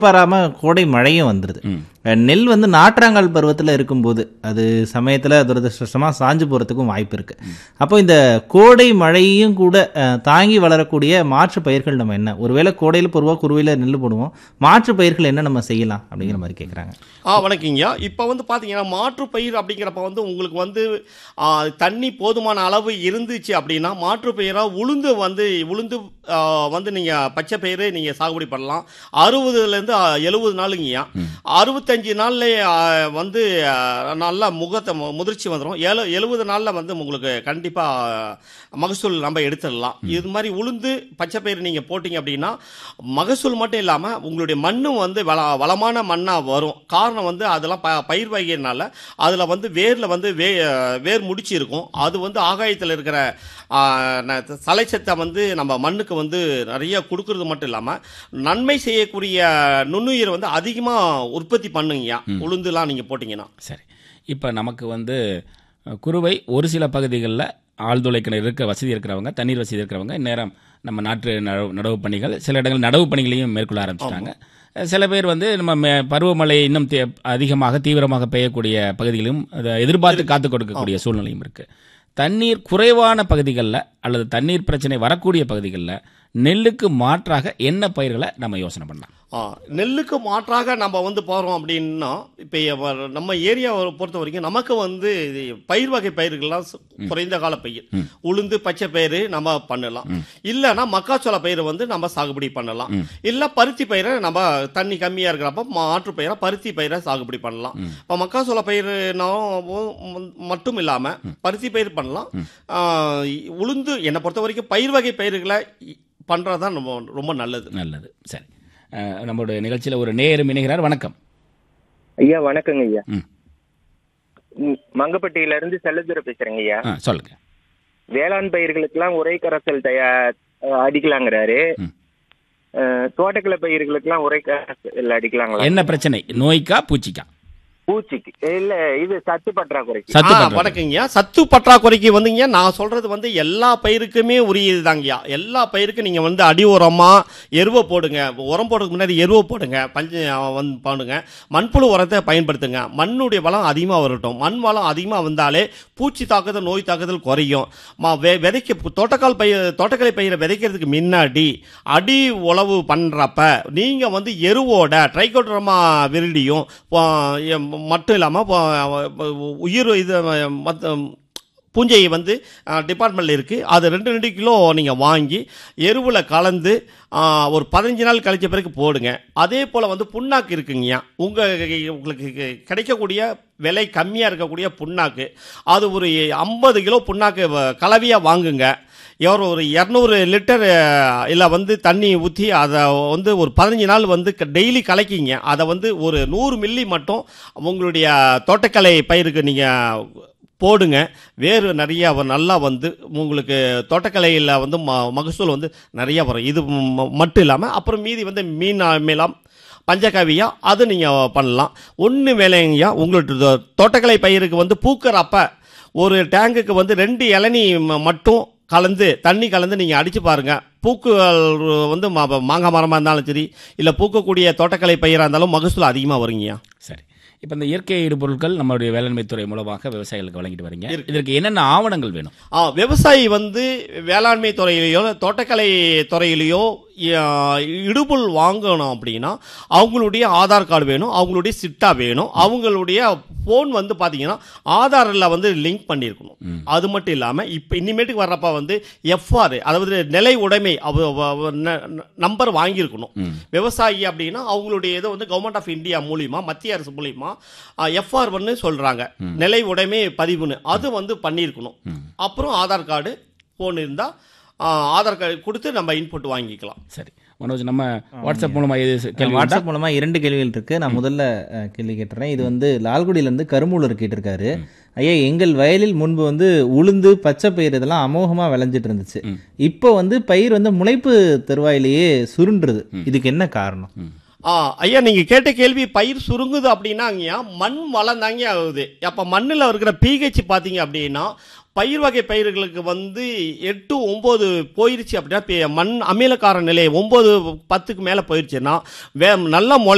வராமல் கோடை மழையும் வந்துடுது ம். அஹ் நெல் வந்து நாற்றாங்கால் பருவத்தில் இருக்கும்போது அது சமயத்தில் துரதிருஷ்டமாக சாஞ்சு போகிறதுக்கும் வாய்ப்பு இருக்கு அப்போ இந்த கோடை மழையும் கூட அஹ், தாங்கி வளரக்கூடிய மாற்று பயிர்கள் நம்ம என்ன ஒருவேளை கோடையில் பொதுவாக குருவையில் நெல் போடுவோம் மாற்று பயிர்கள் என்ன நம்ம செய்யலாம் அப்படிங்கிற மாதிரி கேட்குறாங்க ஆ வணக்கங்கய்யா இப்போ வந்து பார்த்தீங்கன்னா மாற்று பயிர் அப்படிங்கிறப்ப வந்து உங்களுக்கு வந்து ஆ, தண்ணி போதுமான அளவு இருந்துச்சு அப்படின்னா மாற்று பயிராக உளுந்து வந்து உளுந்து ஆ, வந்து நீங்கள் பச்சை பயிர் நீங்கள் சாகுபடி பண்ணலாம் அறுபதுலேருந்து எழுபது நாளுங்கய்யா அறுபத்தஞ்சு நாள்ல வந்து ஆ, நல்லா முகத்தை மு- முதிர்ச்சி வந்துடும் ஏழு எழுபது நாளில் வந்து உங்களுக்கு கண்டிப்பாக மகசூல் நம்ம எடுத்துடலாம் இது மாதிரி உளுந்து பச்சை பயிர் நீங்கள் போட்டிங்க அப்படின்னா மகசூல் மட்டும் இல்லாமல் உங்களுடைய மண்ணும் வந்து வள வளமான மண்ணாக வரும் காரணம் வந்து அதெல்லாம் ப பயிர் வகைனால அதில் வந்து வேரில் வந்து வே வேர் முடிச்சு இருக்கும் அது வந்து ஆகாயத்தில் இருக்கிற ஆ, ந- சலைச்சத்தை வந்து நம்ம மண்ணுக்கு வந்து நிறைய கொடுக்கறது மட்டும் இல்லாமல் நன்மை செய்யக்கூடிய நுண்ணுயிரை வந்து அதிகமாக உற்பத்தி பண்ணுங்கய்யா உளுந்துலாம் நீங்கள் போட்டிங்கன்னா சரி இப்போ நமக்கு வந்து அஹ், குறுவை ஒரு சில பகுதிகளில் ஆழ்துளை கிணறு இருக்க வசதி இருக்கிறவங்க தண்ணீர் வசதி இருக்கிறவங்க நேரம் நம்ம நாட்டு நடவு நடவு பணிகள் சில இடங்கள் நடவு பணிகளையும் மேற்கொள்ள ஆரம்பிச்சிட்டாங்க சில பேர் வந்து நம்ம மே- பருவமழை இன்னும் தே- அதிகமாக தீவிரமாக பெய்யக்கூடிய பகுதிகளிலும் அதை எதிர்பார்த்து காத்து கொடுக்கக்கூடிய சூழ்நிலையும் இருக்கு தண்ணீர் குறைவான பகுதிகளில் அல்லது தண்ணீர் பிரச்சனை வரக்கூடிய பகுதிகளில் நெல்லுக்கு மாற்றாக என்ன பயிர்களை நம்ம யோசனை பண்ணலாம் ஆ, நெல்லுக்கு மாற்றாக நம்ம வந்து போகிறோம் அப்படின்னா இப்போ நம்ம ஏரியாவை பொறுத்த வரைக்கும் நமக்கு வந்து இது பயிர் வகை பயிர்கள்லாம் சு- குறைந்த கால பயிர் உளுந்து பச்சை பயிர் நம்ம பண்ணலாம் இல்லைன்னா மக்காச்சோள பயிர் வந்து நம்ம சாகுபடி பண்ணலாம் இல்லை பருத்தி பயிரை நம்ம தண்ணி கம்மியாக இருக்கிறப்ப மாற்று பயிரை பருத்தி பயிரை சாகுபடி பண்ணலாம் இப்போ மக்காச்சோள பயிர் மட்டும் இல்லாமல் பருத்தி பயிர் பண்ணலாம் ஆ, உளுந்து என்னை பொறுத்த வரைக்கும் பயிர் வகை பயிர்களை பண்ணுறது தான் ரொம்ப ரொம்ப நல்லது நல்லது சரி அஹ், நம்மளுடைய நிகழ்ச்சியில் ஒரு நேயரும் இணைகிறார் வணக்கம் ஐயா வணக்கங்க ஐயா ம். ம், மங்கப்பட்டியில இருந்து செல்லதுரை பேசுறேங்க ஐயா ஆ சொல்லுங்க வேளாண் பயிர்களுக்கெல்லாம் உரை கரைசல் தயா அஹ், அடிக்கலாங்கிறாரு ம். அஹ், தோட்டக்கலை பயிர்களுக்கெல்லாம் உரை கரைசல் அடிக்கலாங்களா என்ன பிரச்சனை நோய்க்கா பூச்சிக்கா பூச்சிக்கு இல்ல இது சத்து பற்றாக்குறைக்கு சத்து ஆ, பற்றாக்குறை. வணக்கங்கய்யா சத்து பற்றாக்குறைக்கு வந்துங்க நான் சொல்றது வந்து எல்லா பயிருக்குமே உரியது தாங்கய்யா எல்லா பயிருக்கும் நீங்க வந்து அடி உரமா எருவை போடுங்க உரம் போடுறதுக்கு முன்னாடி எருவை போடுங்க பஞ்சு ஆ, வந்து போடுங்க மண்புழு உரத்தை பயன்படுத்துங்க மண்ணுடைய வளம் அதிகமாக வரட்டும் மண் வளம் அதிகமாக வந்தாலே பூச்சி தாக்குதல் நோய் தாக்குதல் குறையும் மா வெ விதைக்க தோட்டக்கால் பயிர் தோட்டக்கலை பயிரை விதைக்கிறதுக்கு முன்னாடி அடி உழவு பண்ணுறப்ப நீங்கள் வந்து எருவோட ட்ரைகோட்ரமா விரிடியும் போ- எ- மட்டும் இல்லாமல் உயிர் இது மற்ற பூஞ்சை வந்து டிபார்ட்மெண்ட்டில் இருக்குது அது ரெண்டு ரெண்டு கிலோ நீங்கள் வாங்கி எருவில் கலந்து ஆ, ஒரு பதினஞ்சு நாள் கழிச்ச பிறகு போடுங்க அதே போல் வந்து புண்ணாக்கு இருக்குங்கய்யா உங்கள் உங்களுக்கு கி- கிடைக்கக்கூடிய விலை கம்மியாக இருக்கக்கூடிய புண்ணாக்கு அது ஒரு ஐம்பது கிலோ புண்ணாக்கு கலவையாக வாங்குங்க எவ்வளோ ஒரு இரநூறு லிட்டர் இல்லை வந்து தண்ணி ஊற்றி அதை வந்து ஒரு பதினஞ்சு நாள் வந்து டெய்லி கலக்கிங்க அதை வந்து ஒரு நூறு மில்லி மட்டும் உங்களுடைய தோட்டக்கலை பயிருக்கு நீங்கள் போடுங்க வேறு நிறைய வ- நல்லா வந்து உங்களுக்கு தோட்டக்கலையில் வந்து ம மகசூல் வந்து நிறைய வரும் இது ம- மட்டும் இல்லாமல் அப்புறம் மீதி வந்து மீன் மேலாம் பஞ்சகாவியா அது நீங்கள் பண்ணலாம் ஒன்று வேலைங்கய்யா உங்களுடைய தோ- தோட்டக்கலை பயிருக்கு வந்து பூக்கிறப்ப ஒரு டேங்குக்கு வந்து ரெண்டு இளநீ ம- மட்டும் கலந்து தண்ணி கலந்து நீங்கள் அடித்து பாருங்கள் பூக்குகள் வந்து மா- மாங்காய் மரமாக இருந்தாலும் சரி இல்லை பூக்கக்கூடிய தோட்டக்கலை பயிராக இருந்தாலும் மகசூல் அதிகமாக வருங்கய்யா சரி இப்போ இந்த இயற்கை இடுபொருட்கள் நம்மளுடைய வேளாண்மை துறை மூலமாக விவசாயிகளுக்கு வழங்கிட்டு வரீங்க இதற்கு என்னென்ன ஆவணங்கள் வேணும் ஆ விவசாயி வந்து வேளாண்மை துறையிலையோ தோட்டக்கலை துறையிலையோ ஆ, இடுபொருள் வாங்கணும் அப்படின்னா அவங்களுடைய ஆதார் கார்டு வேணும் அவங்களுடைய சிட்டா வேணும் அவங்களுடைய ஃபோன் வந்து பார்த்தீங்கன்னா ஆதாரில் வந்து லிங்க் பண்ணியிருக்கணும் அது மட்டும் இல்லாமல் இப்போ இனிமேட்டுக்கு வர்றப்ப வந்து எஃப்ஆர் அதாவது நிலை உடைமை நம்பர் வாங்கியிருக்கணும் விவசாயி அப்படின்னா அவங்களுடைய இதை வந்து கவர்மெண்ட் ஆஃப் இந்தியா மூலியமா மத்திய அரசு மூலியமா எஃப்ஆர் வந்து சொல்றாங்க நிலை உடைமை பதிவுன்னு அது வந்து பண்ணியிருக்கணும் அப்புறம் ஆதார் கார்டு ஃபோன் இருந்தால் ஆதார் கார்டு கொடுத்து நம்ம இன்புட் வாங்கிக்கலாம் சரி மனோஜ் நம்ம வாட்ஸ்அப் மூலமா எது கேள்வி உண்டா? வாட்ஸ்அப் மூலமா இரண்டு கேள்விகள் இருக்கு நான் முதல்ல அஹ், கேள்வி கேட்டுறேன் இது வந்து லால்குடியில இருந்து கருமூலர் கேட்டிருக்காரு ஐயா எங்கள் வயலில் முன்பு வந்து உளுந்து பச்சை பயிர் இதெல்லாம் அமோகமா விளைஞ்சிட்டு இருந்துச்சு இப்போ வந்து பயிர் வந்து முளைப்பு தருவாயிலேயே சுருண்டுறது இதுக்கு என்ன காரணம் ஆ ஐயா நீங்கள் கேட்ட கேள்வி பயிர் சுருங்குது அப்படின்னா ஐயா மண் வளம் தாங்க ஆகுது அப்போ மண்ணில் இருக்கிற பிஹெச் பார்த்தீங்க அப்படின்னா பயிர் வகை பயிர்களுக்கு வந்து எட்டு ஒம்பது போயிருச்சு அப்படின்னா பே- மண் அமிலக்கார நிலை ஒம்பது பத்துக்கு மேலே போயிருச்சுன்னா வே நல்ல முளை